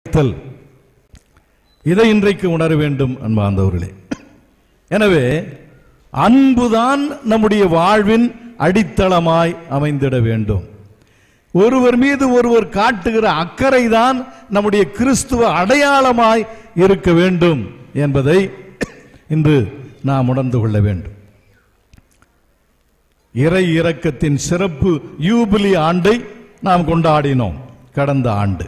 அழைத்தல் இதை இன்றைக்கு உணர வேண்டும் அன்பார்ந்தவர்களே எனவே அன்புதான் நம்முடைய வாழ்வின் அடித்தளமாய் அமைந்திட வேண்டும் ஒருவர் மீது ஒருவர் காட்டுகிற அக்கறை தான் நம்முடைய கிறிஸ்துவ அடையாளமாய் இருக்க வேண்டும் என்பதை இன்று நாம் உணர்ந்து கொள்ள வேண்டும் இறை இரக்கத்தின் சிறப்பு யூபிலி ஆண்டை நாம் கொண்டாடினோம் கடந்த ஆண்டு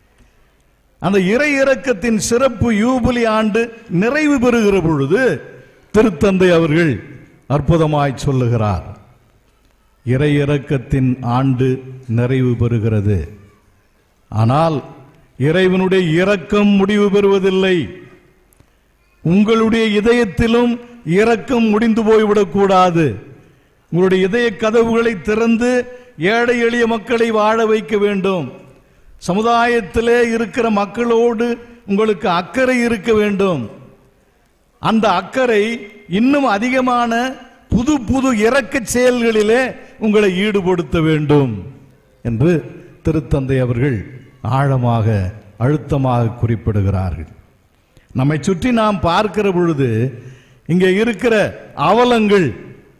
அந்த இறை இரக்கத்தின் சிறப்பு யூபிலி ஆண்டு நிறைவு பெறுகிற பொழுது திருத்தந்தை அவர்கள் அற்புதமாய் சொல்லுகிறார் இறை இரக்கத்தின் ஆண்டு நிறைவு பெறுகிறது ஆனால் இறைவனுடைய இரக்கம் முடிவு பெறுவதில்லை உங்களுடைய இதயத்திலும் இரக்கம் முடிந்து போய்விடக்கூடாது உங்களுடைய இதய கதவுகளை திறந்து ஏழை எளிய மக்களை வாழ வைக்க வேண்டும் சமுதாயத்திலே இருக்கிற மக்களோடு உங்களுக்கு அக்கறை இருக்க வேண்டும் அந்த அக்கறை இன்னும் அதிகமான புது புது இறக்க செயல்களிலே உங்களை ஈடுபடுத்த வேண்டும் என்று திருத்தந்தை அவர்கள் ஆழமாக அழுத்தமாக குறிப்பிடுகிறார்கள் நம்மை சுற்றி நாம் பார்க்கிற பொழுது இங்கே இருக்கிற அவலங்கள்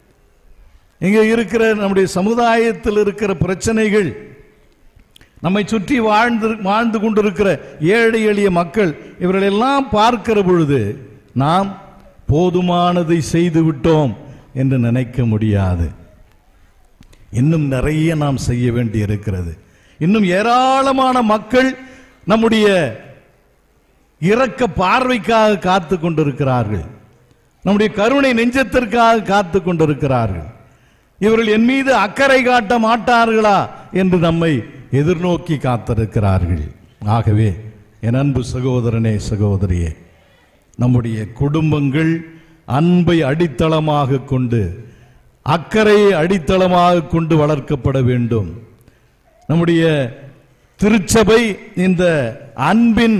இங்கே இருக்கிற நம்முடைய சமுதாயத்தில் இருக்கிற பிரச்சனைகள் நம்மை சுற்றி வாழ்ந்து வாழ்ந்து கொண்டிருக்கிற ஏழை எளிய மக்கள் இவர்களெல்லாம் பார்க்கிற பொழுது நாம் போதுமானதை செய்து விட்டோம் என்று நினைக்க முடியாது இன்னும் நிறைய நாம் செய்ய வேண்டி இருக்கிறது இன்னும் ஏராளமான மக்கள் நம்முடைய இரக்க பார்வைக்காக காத்து கொண்டிருக்கிறார்கள் நம்முடைய கருணை நெஞ்சத்திற்காக காத்து கொண்டிருக்கிறார்கள் இவர்கள் என் மீது அக்கறை காட்ட மாட்டார்களா என்று நம்மை எதிர்நோக்கி காத்திருக்கிறார்கள் ஆகவே என் அன்பு சகோதரனே சகோதரியே நம்முடைய குடும்பங்கள் அன்பை அடித்தளமாக கொண்டு அக்கறையை அடித்தளமாக கொண்டு வளர்க்கப்பட வேண்டும் நம்முடைய திருச்சபை இந்த அன்பின்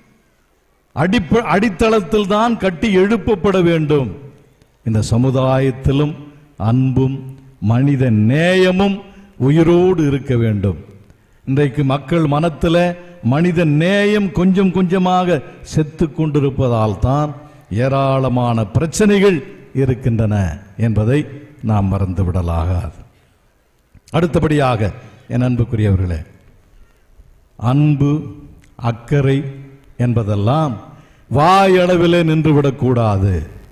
அடிப்ப அடித்தளத்தில் தான் கட்டி எழுப்பப்பட வேண்டும் இந்த சமுதாயத்திலும் அன்பும் மனித நேயமும் உயிரோடு இருக்க வேண்டும் இன்றைக்கு மக்கள் மனத்தில் மனித நேயம் கொஞ்சம் கொஞ்சமாக செத்து கொண்டிருப்பதால் தான் ஏராளமான பிரச்சனைகள் இருக்கின்றன என்பதை நாம் மறந்துவிடலாகாது அடுத்தபடியாக என் அன்புக்குரியவர்களே அன்பு அக்கறை என்பதெல்லாம் வாயளவிலே நின்றுவிடக்கூடாது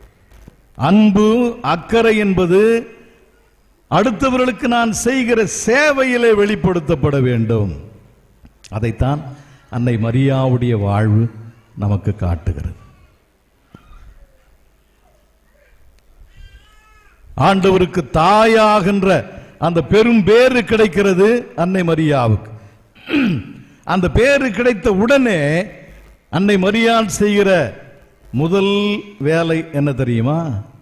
அன்பு அக்கறை என்பது அடுத்தவர்களுக்கு நான் செய்கிற சேவையிலே வெளிப்படுத்தப்பட வேண்டும் அதைத்தான் அன்னை மரியாவுடைய வாழ்வு நமக்கு காட்டுகிறது ஆண்டவருக்கு தாயாகின்ற அந்த பெரும் பேரு கிடைக்கிறது அன்னை மரியாவுக்கு அந்த பேரு கிடைத்த உடனே அன்னை மரியாள் செய்கிற முதல் வேலை என்ன தெரியுமா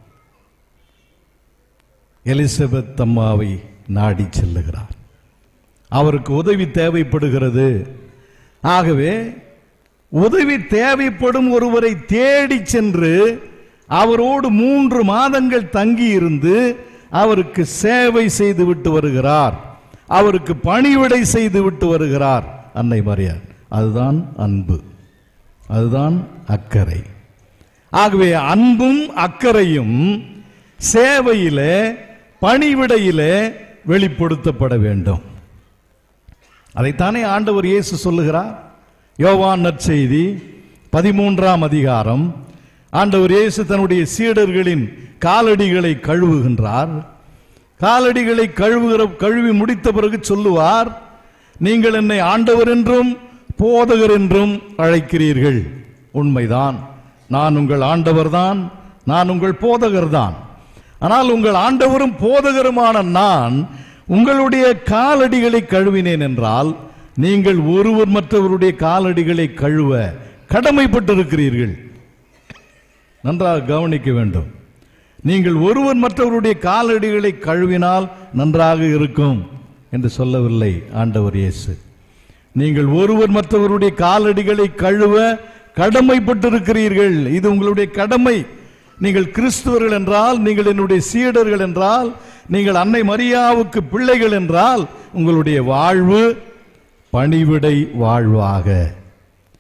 எலிசபெத் அம்மாவை நாடி செல்லுகிறார் அவருக்கு உதவி தேவைப்படுகிறது ஆகவே உதவி தேவைப்படும் ஒருவரை தேடி சென்று அவரோடு மூன்று மாதங்கள் தங்கி இருந்து அவருக்கு சேவை செய்து விட்டு வருகிறார் அவருக்கு பணிவிடை செய்து விட்டு வருகிறார் அன்னை மரியாள் அதுதான் அன்பு அதுதான் அக்கறை ஆகவே அன்பும் அக்கறையும் சேவையிலே பணிவிடையிலே வெளிப்படுத்தப்பட வேண்டும் அதைத்தானே ஆண்டவர் இயேசு சொல்லுகிறார் யோவான் நற்செய்தி பதிமூன்றாம் அதிகாரம் ஆண்டவர் இயேசு தன்னுடைய சீடர்களின் காலடிகளை கழுவுகின்றார் காலடிகளை கழுவுகிற கழுவி முடித்த பிறகு சொல்லுவார் நீங்கள் என்னை ஆண்டவர் என்றும் போதகர் என்றும் அழைக்கிறீர்கள் உண்மைதான் நான் உங்கள் ஆண்டவர்தான் நான் உங்கள் போதகர்தான் ஆனால் உங்கள் ஆண்டவரும் போதகருமான நான் உங்களுடைய காலடிகளை கழுவினேன் என்றால் நீங்கள் ஒருவர் மற்றவருடைய காலடிகளை கழுவ கடமைப்பட்டிருக்கிறீர்கள் நன்றாக கவனிக்க வேண்டும் நீங்கள் ஒருவர் மற்றவருடைய காலடிகளை கழுவினால் நன்றாக இருக்கும் என்று சொல்லவில்லை ஆண்டவர் இயேசு நீங்கள் ஒருவர் மற்றவருடைய காலடிகளை கழுவ கடமைப்பட்டிருக்கிறீர்கள் இது உங்களுடைய கடமை நீங்கள் கிறிஸ்துவர்கள் என்றால் நீங்கள் என்னுடைய சீடர்கள் என்றால் நீங்கள் அன்னை மரியாவுக்கு பிள்ளைகள் என்றால் உங்களுடைய வாழ்வு பணிவிடை வாழ்வாக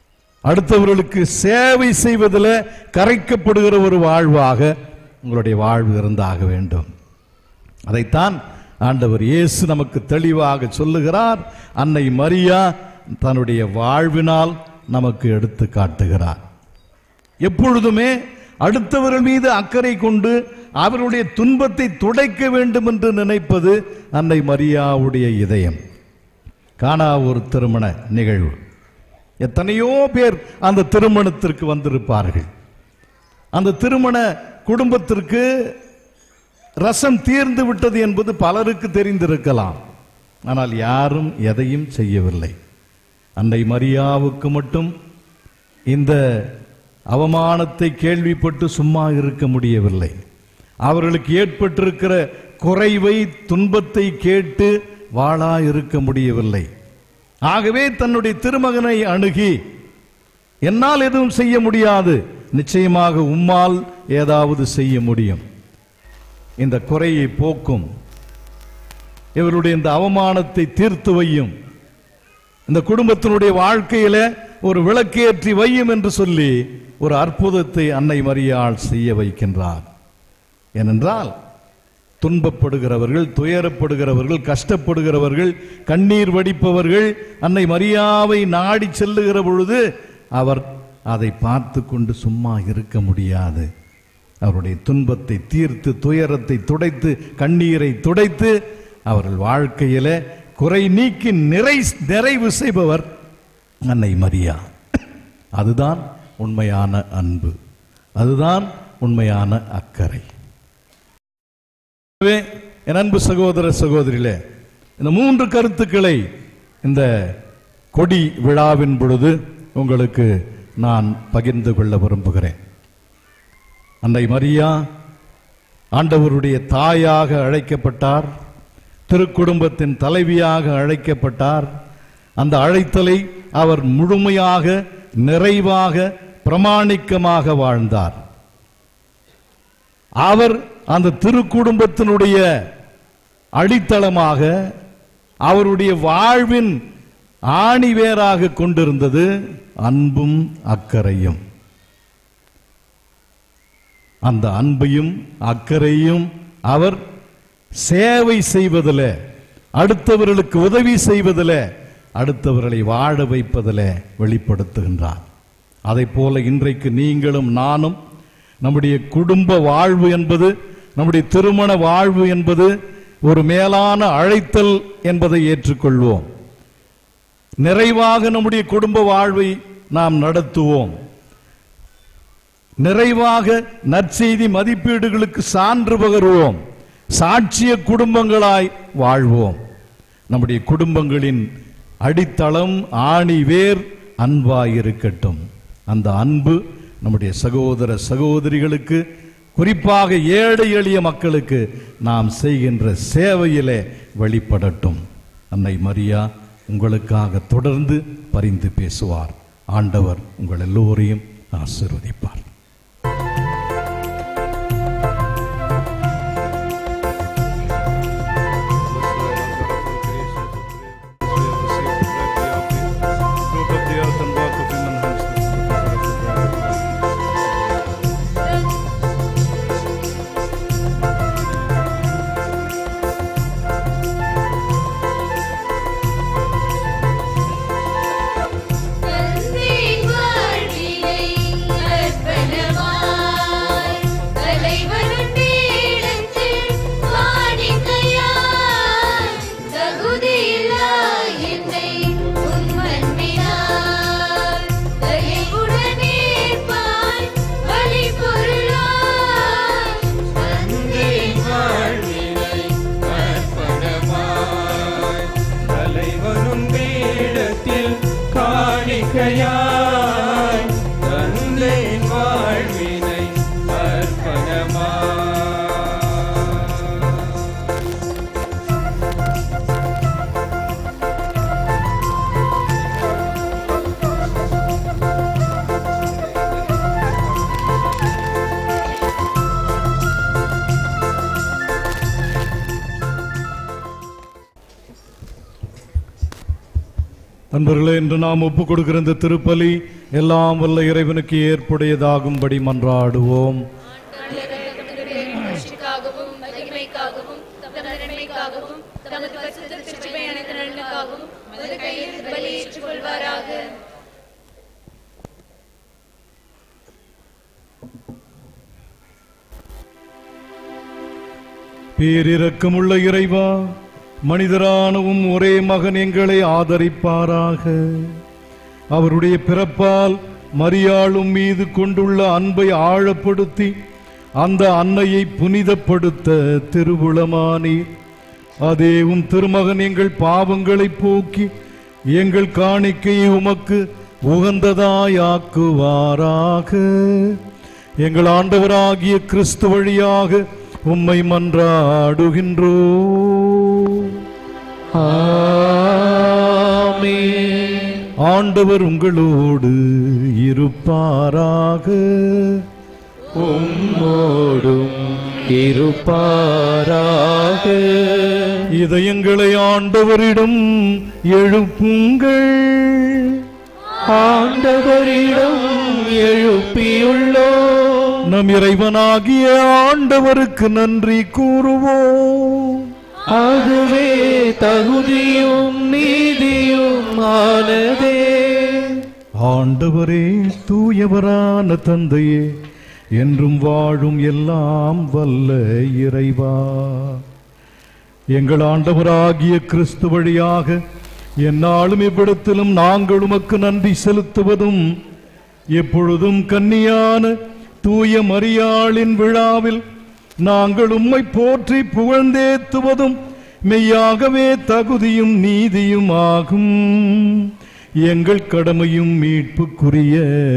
அடுத்தவர்களுக்கு சேவை செய்வதில் கரைக்கப்படுகிற ஒரு வாழ்வாக உங்களுடைய வாழ்வு இருந்தாக வேண்டும் அதைத்தான் ஆண்டவர் இயேசு நமக்கு தெளிவாக சொல்லுகிறார் அன்னை மரியா தன்னுடைய வாழ்வினால் நமக்கு எடுத்து காட்டுகிறார் எப்பொழுதுமே அடுத்தவர்கள் மீது அக்கறை கொண்டு அவருடைய துன்பத்தை துடைக்க வேண்டும் என்று நினைப்பது அன்னை மரியாவுடைய இதயம் காணா ஒரு திருமண நிகழ்வு எத்தனையோ பேர் அந்த திருமணத்திற்கு வந்திருப்பார்கள் அந்த திருமண குடும்பத்திற்கு ரசம் தீர்ந்து விட்டது என்பது பலருக்கு தெரிந்திருக்கலாம் ஆனால் யாரும் எதையும் செய்யவில்லை அன்னை மரியாவுக்கு மட்டும் இந்த அவமானத்தை கேள்விப்பட்டு சும்மா இருக்க முடியவில்லை அவர்களுக்கு ஏற்பட்டிருக்கிற குறைவை துன்பத்தை கேட்டு வாழா இருக்க முடியவில்லை ஆகவே தன்னுடைய திருமகனை அணுகி என்னால் எதுவும் செய்ய முடியாது நிச்சயமாக உம்மால் ஏதாவது செய்ய முடியும் இந்த குறையை போக்கும் இவருடைய இந்த அவமானத்தை தீர்த்து வையும் இந்த குடும்பத்தினுடைய வாழ்க்கையில ஒரு விளக்கேற்றி வையும் என்று சொல்லி ஒரு அற்புதத்தை அன்னை மரியாள் செய்ய வைக்கின்றார் ஏனென்றால் துன்பப்படுகிறவர்கள் துயரப்படுகிறவர்கள் கஷ்டப்படுகிறவர்கள் கண்ணீர் வடிப்பவர்கள் அன்னை மரியாவை நாடி செல்லுகிற பொழுது அவர் அதை பார்த்து கொண்டு சும்மா இருக்க முடியாது அவருடைய துன்பத்தை தீர்த்து துயரத்தை துடைத்து கண்ணீரை துடைத்து அவர்கள் வாழ்க்கையில குறை நீக்கி நிறை நிறைவு செய்பவர் அன்னை மரியா அதுதான் உண்மையான அன்பு அதுதான் உண்மையான அக்கறை எனவே, என் அன்பு சகோதர சகோதரிகளே இந்த மூன்று கருத்துக்களை இந்த கொடி விழாவின் பொழுது உங்களுக்கு நான் பகிர்ந்து கொள்ள விரும்புகிறேன் அன்னை மரியா ஆண்டவருடைய தாயாக அழைக்கப்பட்டார் திருக்குடும்பத்தின் தலைவியாக அழைக்கப்பட்டார் அந்த அழைத்தலை அவர் முழுமையாக நிறைவாக பிரமாணிக்கமாக வாழ்ந்தார் அவர் அந்த திருக்குடும்பத்தினுடைய அடித்தளமாக அவருடைய வாழ்வின் ஆணிவேராக கொண்டிருந்தது அன்பும் அக்கறையும் அந்த அன்பையும் அக்கறையும் அவர் சேவை செய்வதில் அடுத்தவர்களுக்கு உதவி செய்வதில் அடுத்தவர்களை வாழ வைப்பதில் வெளிப்படுத்துகின்றார் அதை போல இன்றைக்கு நீங்களும் நானும் நம்முடைய குடும்ப வாழ்வு என்பது நம்முடைய திருமண வாழ்வு என்பது ஒரு மேலான அழைத்தல் என்பதை ஏற்றுக்கொள்வோம் நிறைவாக நம்முடைய குடும்ப வாழ்வை நாம் நடத்துவோம் நிறைவாக நற்செய்தி மதிப்பீடுகளுக்கு சான்று பகருவோம் சாட்சிய குடும்பங்களாய் வாழ்வோம் நம்முடைய குடும்பங்களின் அடித்தளம் ஆணி வேர் அன்பாய் இருக்கட்டும் அந்த அன்பு நம்முடைய சகோதர சகோதரிகளுக்கு குறிப்பாக ஏழை எளிய மக்களுக்கு நாம் செய்கின்ற சேவையிலே வெளிப்படட்டும் அன்னை மரியா உங்களுக்காக தொடர்ந்து பரிந்து பேசுவார் ஆண்டவர் உங்கள் எல்லோரையும் ஆசீர்வதிப்பார் தந்தை வாழ்வினை அர்ப்பணிக்கிறேன் அன்பர்களே இன்று நாம் ஒப்புக் கொடுக்கிற இந்த திருப்பலி எல்லாம் வல்ல இறைவனுக்கு ஏற்புடையதாகும்படி மன்றாடுவோம் ரட்சிக்காகவும் மகிமைக்காகவும் தமது நன்மைக்காகவும் தமது பரிசுத்த திருச்சபை அனைத்து நலனுக்காகவும் மது கையில் பலி ஏற்றுக்கொள்வாராக பேரிரக்கமுள்ள இறைவா மனிதரானவும் ஒரே மகன் எங்களை ஆதரிப்பாராக அவருடைய பிறப்பால் மரியாளும் மீது கொண்டுள்ள அன்பை ஆழப்படுத்தி அந்த அன்னையை புனிதப்படுத்த திருவுளமானீர் அதேவும் திருமகன் எங்கள் பாவங்களை போக்கி எங்கள் காணிக்கையை உமக்கு உகந்ததாயாக்குவாராக எங்கள் ஆண்டவராகிய கிறிஸ்து வழியாக உம்மை மன்றாடுகின்றோ ஆண்டவர் உங்களோடு இருப்பாராக உம்மோடும் இருப்பாராக இதயங்களை ஆண்டவரிடம் எழுப்புங்கள் ஆண்டவரிடம் எழுப்பியுள்ளோ நம் இறைவனாகிய ஆண்டவருக்கு நன்றி கூறுவோம் அதுவே தகுதியும் நீதியும் ஆனதே ஆண்டவரே தூயவரான தந்தையே என்றும் வாழும் எல்லாம் வல்ல இறைவா எங்கள் ஆண்டவராகிய கிறிஸ்து வழியாக எந்நாளும் இவ்விடத்திலும் நாங்கள் உமக்கு நன்றி செலுத்துவதும் எப்பொழுதும் கன்னியான தூய மரியாளின் விழாவில் நாங்கள் உம்மை போற்றி புகழ்ந்தேத்துவதும் மெய்யாகவே தகுதியும் நீதியும் ஆகும் எங்கள் கடமையும் மீட்புக்குரிய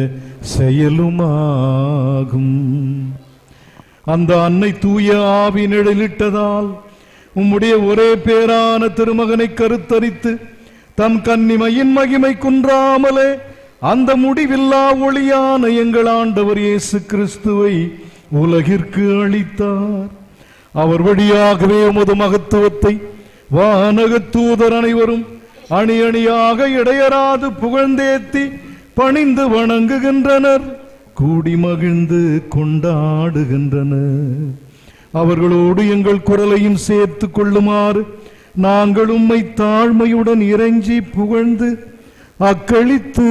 செயலுமாகும் அந்த அன்னை தூய ஆவி நிழலிட்டதால் உம்முடைய ஒரே பேரான திருமகனை கருத்தரித்து தம் கன்னிமையின் மகிமை குன்றாமலே அந்த முடிவில்லா ஒளியான எங்கள் ஆண்டவர் இயேசு கிறிஸ்துவை உலகிற்கு அளித்தார் அவர் வழியாகவே உமது மகத்துவத்தை வானகத் தூதர் அனைவரும் அணி அணியாக இடையராது புகழ்ந்தேத்தி பணிந்து வணங்குகின்றனர் கூடி மகிழ்ந்து கொண்டாடுகின்றனர் அவர்களோடு எங்கள் குரலையும் சேர்த்து கொள்ளுமாறு நாங்கள் உம்மை தாழ்மையுடன் இறைஞ்சி புகழ்ந்து அக்களித்து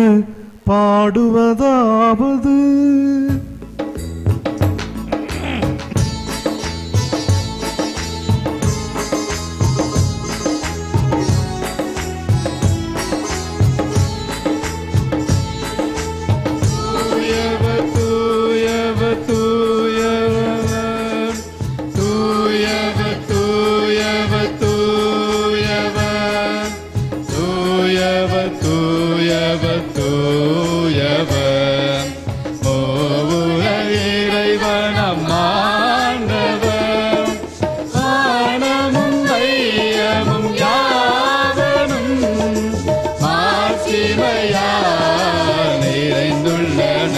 பாடுவதாவது தூயவர் தூயவர் தூயவர் தூயவர் தூயவர் தூயவர் தூயவர் தூயவர் தூயவர் மூவுல இறைவனம் ஆண்டவர் வானமும் மையமும் யாவனும் மாட்சிமையால் நிறைந்துள்ளன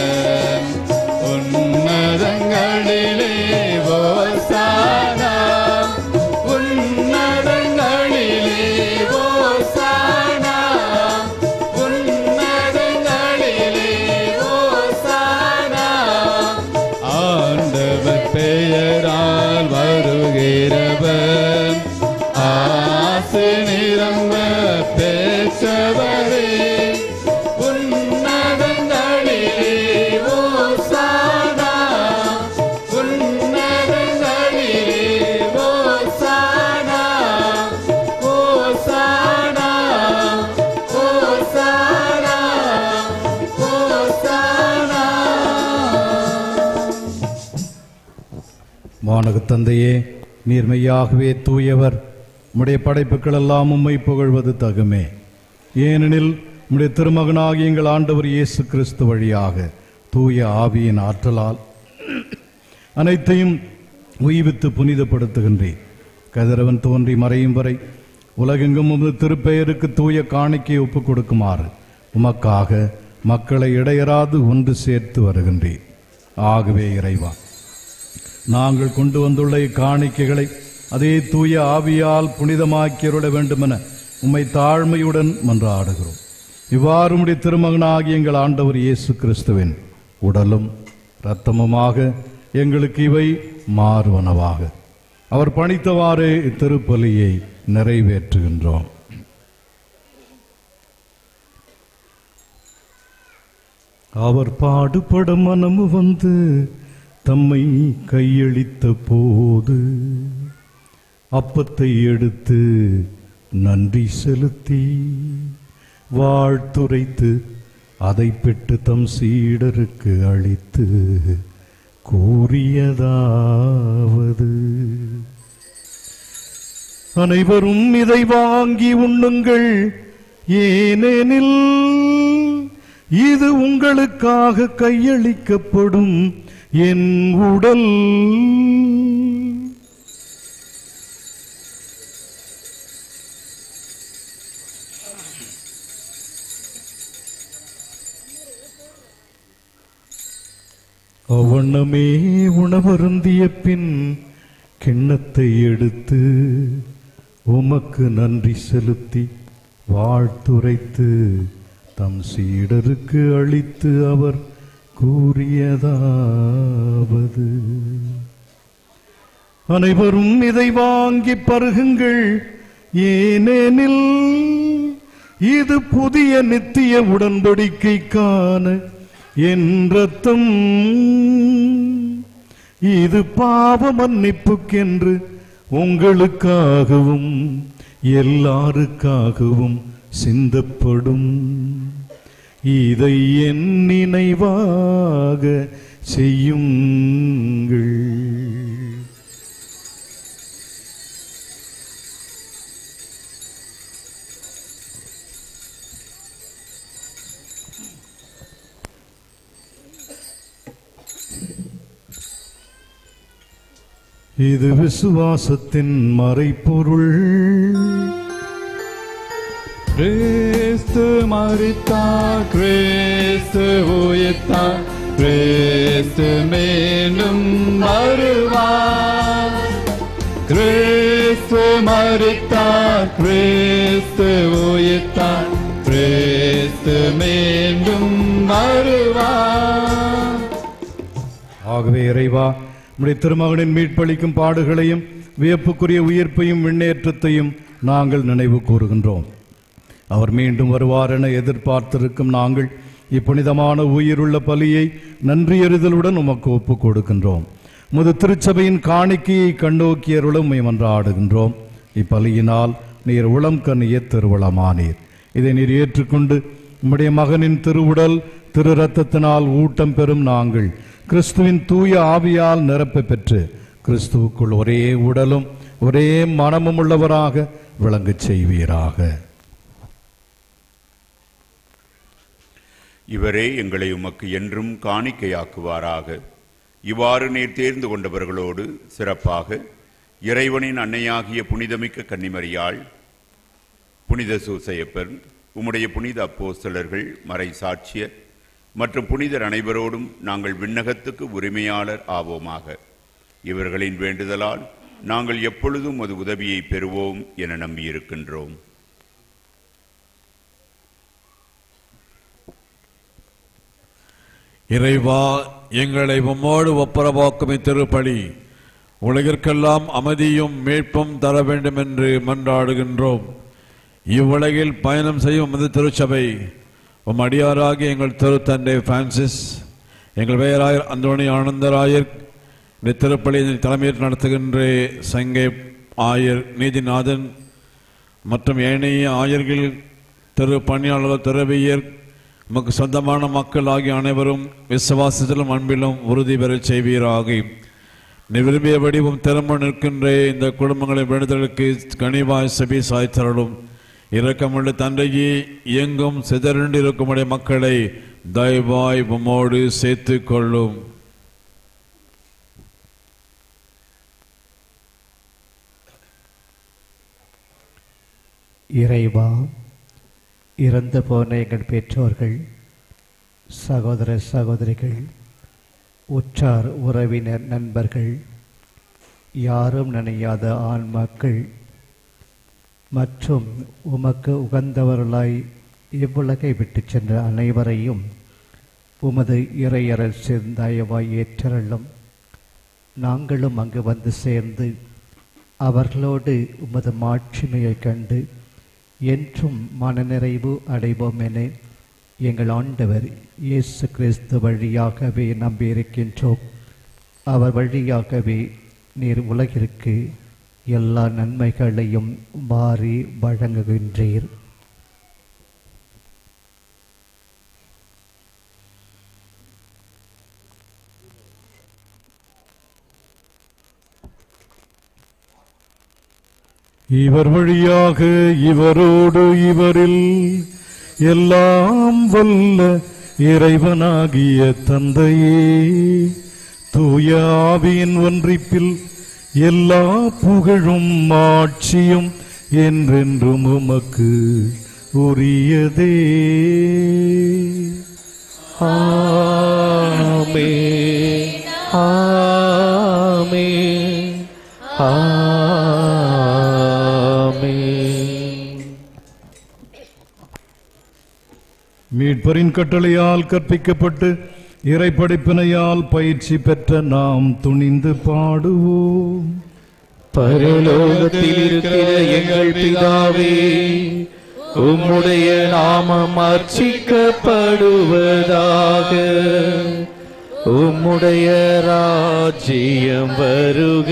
உன்னதங்களிலே ஓசானா உன்னதங்களிலே ஓசானா உன்னதங்களிலே ஓசானா ஆண்டவர் பெயரால் வருகிறவர் ஆசை நிரம்ப பேச்சவரே உன்னதங்களிலே ஓசானா உன்னதங்களிலே ஓசானா ஓசானா ஓசானா ஓசானா வானகத் தந்தையே நீர் மெய்யாகவே தூயவர் உம்முடைய படைப்புகள் எல்லாம் உம்மை புகழ்வது தகுமே ஏனெனில் உம்முடைய திருமகனாகிய எங்கள் ஆண்டவர் இயேசு கிறிஸ்து வழியாக தூய ஆவியின் ஆற்றலால் அனைத்தையும் உய்வித்து புனிதப்படுத்துகின்றேன் கதிரவன் தோன்றி மறையும் வரை உலகெங்கும் உமது திருப்பெயருக்கு தூய காணிக்கை ஒப்புக் கொடுக்குமாறு உமக்காக மக்களை இடையராது ஒன்று சேர்த்து வருகின்றேன் ஆகவே இறைவா நாங்கள் கொண்டு வந்துள்ள இக்காணிக்கைகளை அதே தூய ஆவியால் புனிதமாக்கியருள வேண்டுமென உம்மை தாழ்மையுடன் மன்றாடுகிறோம் இவ்வாறு உம்முடைய திருமகனாகிய எங்கள் ஆண்டவர் இயேசு கிறிஸ்துவின் உடலும் இரத்தமுமாக எங்களுக்கு இவை மாறுவனவாக அவர் பணித்தவாறே இத்திருப்பலியை நிறைவேற்றுகின்றோம் அவர் பாடுபட மனமு வந்து தம்மை கையளித்த போது அப்பத்தை எடுத்து நன்றி செலுத்தி வாழ்த்துரைத்து அதை பெற்று தம் சீடருக்கு அளித்து கூறியதாவது அனைவரும் இதை வாங்கி உண்ணுங்கள் ஏனெனில் இது உங்களுக்காக கையளிக்கப்படும் என் உடல் அவ்வண்ணமே உணவருந்திய பின் கிண்ணத்தை எடுத்து உமக்கு நன்றி செலுத்தி வாழ்த்துரைத்து தம் சீடருக்கு அளித்து அவர் கூறியதாவது அனைவரும் இதை வாங்கி பருகுங்கள் ஏனெனில் இது புதிய நித்திய உடன்படிக்கைக்கான என் ரத்தம் இது பாவ மன்னிப்புக்கென்று உங்களுக்காகவும் எல்லாருக்காகவும் சிந்தப்படும் இதை என் நினைவாக செய்யுங்கள் இது விசுவாசத்தின் மறைப்பொருள் கிறிஸ்து மரித்தார் கிறிஸ்து உயிர்த்தார் கிறிஸ்து மேலும் வருவார் கிறிஸ்து மரித்தார் கிறிஸ்து உயிர்த்தார் கிறிஸ்து மீண்டும் வருவார் ஆகவே இறைவா உம்முடைய திருமகனின் மீட்பளிக்கும் பாடுகளையும் வியப்புக்குரிய உயிர்ப்பையும் விண்ணேற்றத்தையும் நாங்கள் நினைவு கூறுகின்றோம் அவர் மீண்டும் வருவார் என எதிர்பார்த்திருக்கும் நாங்கள் இப்புனிதமான உயிருள்ள பலியை நன்றியறிதலுடன் உமக்கு ஒப்புக் கொடுக்கின்றோம் முது திருச்சபையின் காணிக்கையை கண்ணோக்கியருளும் மன்றாடுகின்றோம் இப்பலியினால் நீர் உளம் கண்ணிய திருவுளமானீர் இதை நீர் ஏற்றுக்கொண்டு உம்முடைய மகனின் திருவுடல் திரு ரத்தத்தினால் ஊட்டம் பெறும் நாங்கள் கிறிஸ்துவின் தூய ஆவியால் நிரப்ப பெற்று கிறிஸ்துவுக்குள் ஒரே உடலும் ஒரே மனமும் உள்ளவராக விளங்கச் செய்வீராக இவரே எங்களை உமக்கு என்றும் காணிக்கையாக்குவாராக இவ்வாறு நீர் தேர்ந்து கொண்டவர்களோடு சிறப்பாக இறைவனின் அன்னையாகிய புனிதமிக்க கன்னிமரியாள் புனித சூசையப்பர் உம்முடைய புனித அப்போஸ்தலர்கள் மறை சாட்சியர் மற்றும் புனிதர் அனைவரோடும் நாங்கள் விண்ணகத்துக்கு உரிமையாளர் ஆவோமாக இவர்களின் வேண்டுதலால் நாங்கள் எப்பொழுதும் அது உதவியை பெறுவோம் என நம்பியிருக்கின்றோம் இறைவா எங்களை உம்மோடு ஒப்புரவாக்கும் இத்திருப்பலி உலகிற்கெல்லாம் அமைதியும் மீட்பும் தர வேண்டும் என்று மன்றாடுகின்றோம் இவ்வுலகில் பயணம் செய்யும் இந்த திருச்சபை உம் அடியாராகிய எங்கள் திருத்தந்தை பிரான்சிஸ் எங்கள் பெயராயர் அந்தோணி ஆனந்தராயர் இந்த திருப்பலியை தலைமையேற்று நடத்துகின்ற சங்கை ஆயர் நீதிநாதன் மற்றும் ஏனைய ஆயர்கள் திரு பணியாளர் துறவியர் நமக்கு சொந்தமான மக்கள் ஆகிய அனைவரும் விசுவாசத்திலும் அன்பிலும் உறுதி பெறச் செய்வீராக நீ விரும்பியபடி உம் திறம்பு நிற்கின்ற இந்த குடும்பங்களை விடுதலுக்கு கனிவாய் செபி சாய்த்தரலும் இரக்கமுள்ள தந்தையே எங்கும் சிதறண்டு இருக்குமுடைய மக்களை தயவாய் உம்மோடு சேர்த்துக் கொள்ளும் இறைவா இறந்து போன எங்கள் பெற்றோர்கள் சகோதர சகோதரிகள் உற்றார் உறவினர் நண்பர்கள் யாரும் நினையாத ஆன்மாக்கள் மற்றும் உமக்கு உகந்தவர்களாய் இவ்வுலகை விட்டுச் சென்ற அனைவரையும் உமது இறையரல் சேர்ந்தாயவாய் ஏற்றருளும் நாங்களும் அங்கு வந்து சேர்ந்து அவர்களோடு உமது மாட்சிமையைக் கண்டு என்றும் மனநிறைவு அடைவோம் என எங்கள் ஆண்டவர் இயேசு கிறிஸ்து வழியாகவே நம்பியிருக்கின்றோம் அவர் வழியாகவே நீர் உலகிற்கு எல்லா நன்மைகளையும் வாரி வழங்குகின்றீர் இவர் வழியாக இவரோடு இவரில் எல்லாம் வல்ல இறைவனாகிய தந்தையே தூய ஆவியின் ஒன்றிப்பில் எல்லா புகழும் ஆட்சியும் என்றென்றும் உமக்கு உரியதே ஆமே ஆமே ஆமே மீட்பரின் கட்டளையால் கற்பிக்கப்பட்டு இறைப்படைப்பினையால் பயிற்சி பெற்ற நாம் துணிந்து பாடுவோம் பரலோகத்தில் இருக்கிற எங்கள் பிதாவே உம்முடைய நாமம் அர்ச்சிக்கப்படுவதாக உம்முடைய ராஜ்யம் வருக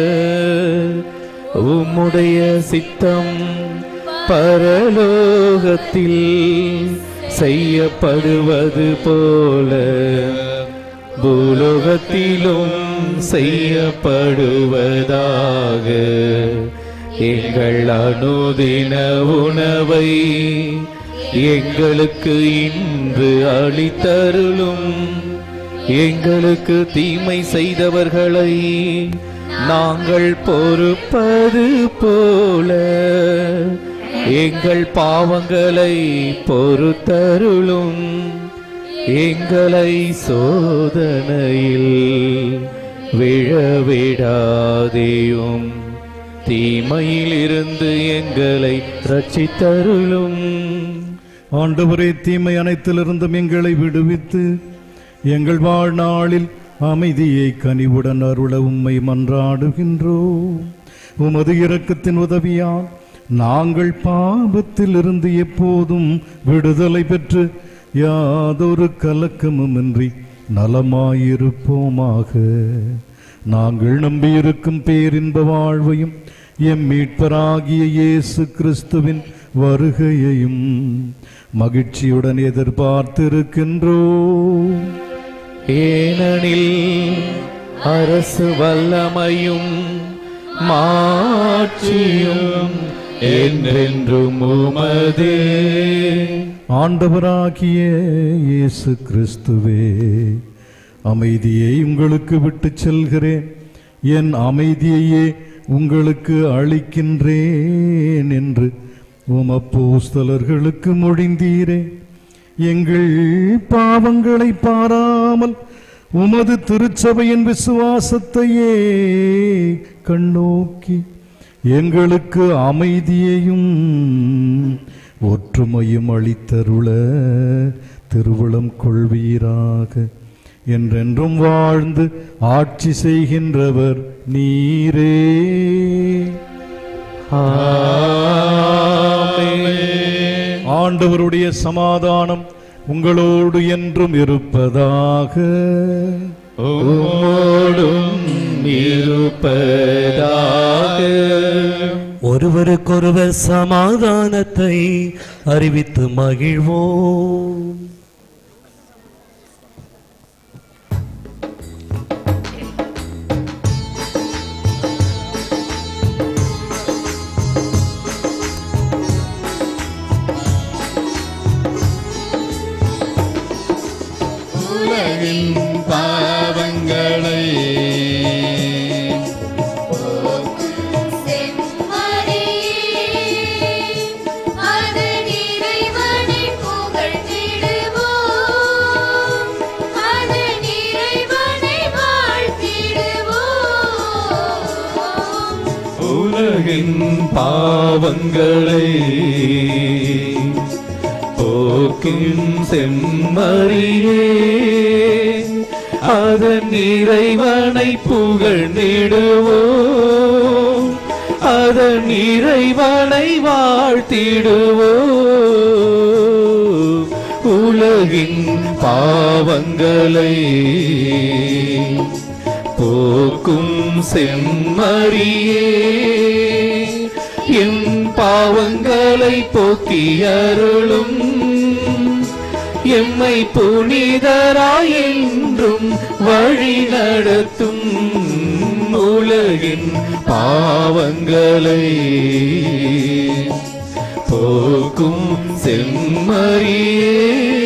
உம்முடைய சித்தம் பரலோகத்தில் செய்யப்படுவது போல பூலோகத்திலும் செய்யப்படுவதாக எங்கள் அனுதின உணவை எங்களுக்கு இன்று அளித்தருளும் எங்களுக்கு தீமை செய்தவர்களை நாங்கள் பொறுப்பது போல எங்கள் பாவங்களை பொறுத்தருளும் எங்களை சோதனையில் விழவிடாதேயும் தீமையிலிருந்து எங்களை ரட்சித்தருளும் ஆண்டவரே தீமை அனைத்திலிருந்தும் எங்களை விடுவித்து எங்கள் வாழ்நாளில் அமைதியை கனிவுடன் அருள உம்மை மன்றாடுகின்றோம் உமது இரக்கத்தின் உதவியால் நாங்கள் பாவத்திலிருந்து எப்போதும் விடுதலை பெற்று யாதொரு கலக்கமுமின்றி நலமாயிருப்போமாக நாங்கள் நம்பியிருக்கும் பேரின்ப வாழ்வையும் எம் மீட்பராகிய இயேசு கிறிஸ்துவின் வருகையையும் மகிழ்ச்சியுடன் எதிர்பார்த்திருக்கின்றோம் ஏனெனில் அரசு வல்லமையும் மாட்சியும் என்றென்றும் உமதே ஆண்டவராகிய இயேசு கிறிஸ்துவே அமைதியை உங்களுக்கு விட்டுச் செல்கிறேன் என் அமைதியையே உங்களுக்கு அளிக்கின்றேன் என்று உமப்போஸ்தலர்களுக்கு மொழிந்தீரே எங்கள் பாவங்களை பாராமல் உமது திருச்சபையின் விசுவாசத்தையே கண்ணோக்கி எங்களுக்கு அமைதியையும் ஒற்றுமையும் அளித்தருள திருவுளம் கொள்வீராக என்றென்றும் வாழ்ந்து ஆட்சி செய்கின்றவர் நீரே ஆமென். ஆண்டவருடைய சமாதானம் உங்களோடு என்றும் இருப்பதாக உம்மோடும் இருப்பதாக ஒருவருக்கொருவர் சமாதானத்தை அறிவித்து மகிழ்வோம் உலகின் பாவங்களை அதன் இறைவனை புகழ்ந்திடுவோம் அதன் இறைவனை வாழ்த்திடுவோம் உலகின் பாவங்களை போக்கும் செம்மறியே அதன் இறைவனை புகழ்ந்திடுவோம் அதன் இறைவனை வாழ்த்திடுவோம் உலகின் பாவங்களை போக்கும் செம்மறியே என் பாவங்களை போக்கி அருளும் எம்மை புனிதராய் என்றும் வழி நடத்தும் உலகின் பாவங்களை போக்கும் செம்மறியே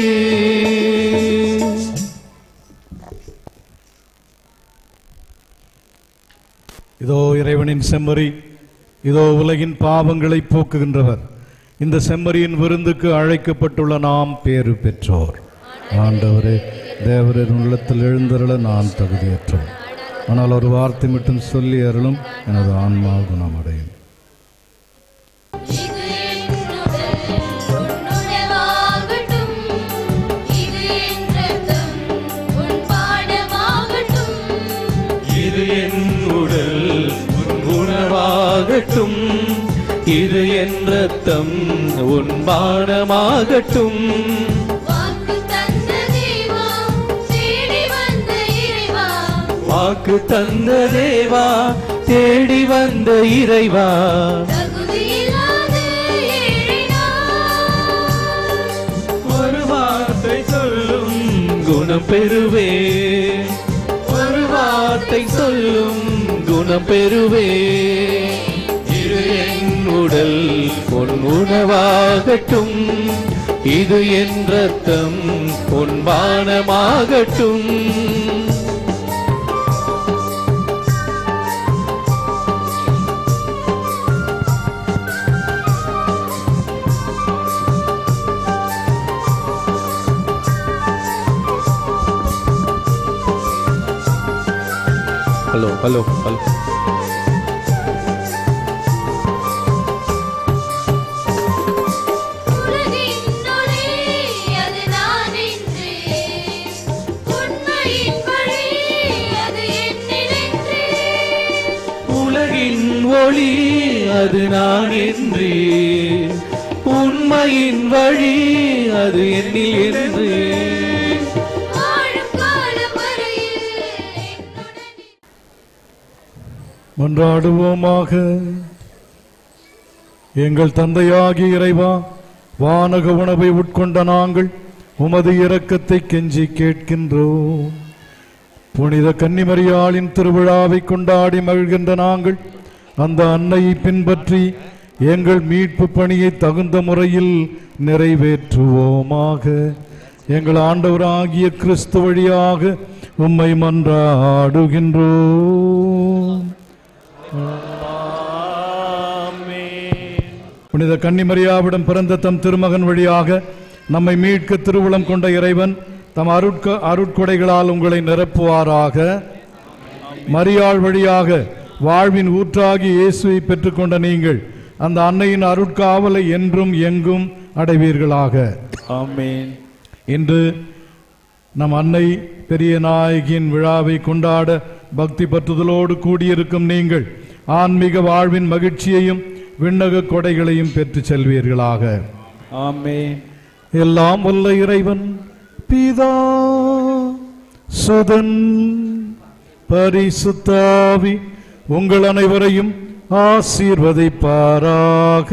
இதோ இறைவனின் செம்மறி இதோ உலகின் பாவங்களை போக்குகின்றவர் இந்த செம்மறியின் விருந்துக்கு அழைக்கப்பட்டுள்ள நாம் பேறு பெற்றோர் ஆண்டவரே தேவரின் உள்ளத்தில் எழுந்தருள நான் தகுதியற்றோம் ஆனால் ஒரு வார்த்தை மட்டும் சொல்லி அருளும் எனது ஆன்மா குணமடையும் இது என்னுடல் உன்னுடவாகட்டும் இது என் ரத்தம் உன் பாடமாகட்டும் இது என் உடல் உன் உணவாகட்டும் இது என் ரத்தம் உன் பானமாகட்டும் வாக்கு தந்த தேவா தேடி வந்த இறைவா வாக்கு தந்த தேவா தேடி வந்த இறைவா தகுதியில்லாத ஏழை நான். ஒரு வார்த்தை சொல்லும் குணம் பெறுவே ஒரு வார்த்தை சொல்லும் குணம் பெறுவே இது என் உடல் உன் உணவாகட்டும் இது என் ரத்தம் உன் பானமாகட்டும் ஹலோ ஹலோ ஹலோ உலகின் ஒளி அது நான் என்று உண்மையின் வழி அது என்னிடென்று உலகின் ஒளி அது நான் என்று உண்மையின் வழி அது என்னில் என்று வாழும் காலம் வரையில் என்னுடன் மன்றாடுவோமாக எங்கள் தந்தையாகிய இறைவா வானக உணவை உட்கொண்ட நாங்கள் உமது இரக்கத்தை கெஞ்சி கேட்கின்றோம் புனித கன்னிமரியாளின் திருவிழாவை கொண்டாடி மகிழ்கின்ற நாங்கள் அந்த அன்னையை பின்பற்றி எங்கள் மீட்பு பணியை தகுந்த முறையில் நிறைவேற்றுவோமாக எங்கள் ஆண்டவராகிய கிறிஸ்து வழியாக உம்மை மன்றாடுகின்றோம் புனித கன்னிமரியாவிடம் பிறந்த தம் திருமகன் வழியாக நம்மை மீட்க திருவுளம் கொண்ட இறைவன் தம் அருட்க அருட்கொடைகளால் உங்களை நிரப்புவாராக மரியாள் வழியாக வாழ்வின் ஊற்றாகி இயேசுவை பெற்றுக்கொண்ட நீங்கள் அந்த அன்னையின் அருட்காவலை என்றும் எங்கும் அடைவீர்களாக ஆமென் இன்று நம் அன்னை பெரிய நாயகியின் விழாவை கொண்டாட பக்தி பற்றுதலோடு கூடியிருக்கும் நீங்கள் ஆன்மீக வாழ்வின் மகிழ்ச்சியையும் விண்ணக கொடைகளையும் பெற்றுச் செல்வீர்களாக ஆமென் எல்லாம் வல்ல இறைவன் பிதா சுதன் பரிசுத்தாவி உங்கள் அனைவரையும் ஆசீர்வதிப்பாராக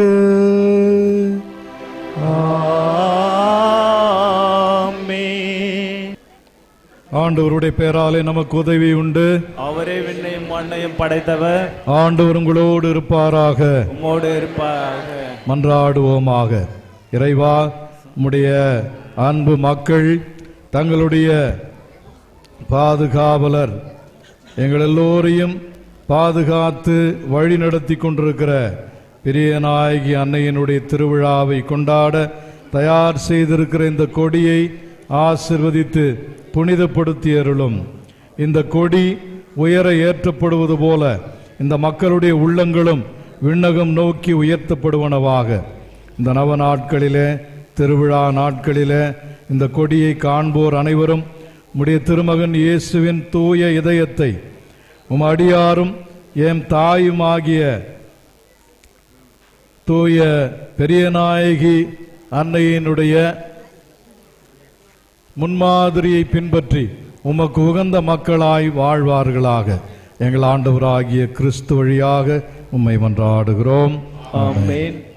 ஆமென் ஆண்டவருடைய பேராலே நமக்கு உதவி உண்டு அவரே விண்ணையும் மண்ணையும் படைத்தவர் ஆண்டவர் உங்களோடு இருப்பாராக உம்மோடு இருப்பாக மன்றாடுவோமாக இறைவா உம்முடைய அன்பு மக்கள் தங்களுடைய பாதுகாவலர் எங்கள் எல்லோரையும் பாதுகாத்து வழி நடத்தி கொண்டிருக்கிற பெரிய நாயகி அன்னையினுடைய திருவிழாவை கொண்டாட தயார் செய்திருக்கிற இந்த கொடியை ஆசிர்வதித்து புனிதப்படுத்தி அருளும் இந்த கொடி உயர ஏற்றப்படுவது போல இந்த மக்களுடைய உள்ளங்களும் விண்ணகம் நோக்கி உயர்த்தப்படுவனவாக இந்த நவ நாட்களிலே திருவிழா நாட்களிலே இந்த கொடியை காண்போர் அனைவரும் உம்முடைய திருமகன் இயேசுவின் தூய இதயத்தை உம் அடியாரும் எம் தாயுமாகிய தூய பெரியநாயகி அன்னையினுடைய முன்மாதிரியை பின்பற்றி உமக்கு உகந்த மக்களாய் வாழ்வார்களாக எங்கள் ஆண்டவராகிய கிறிஸ்து வழியாக உம்மை மன்றாடுகிறோம் ஆமென்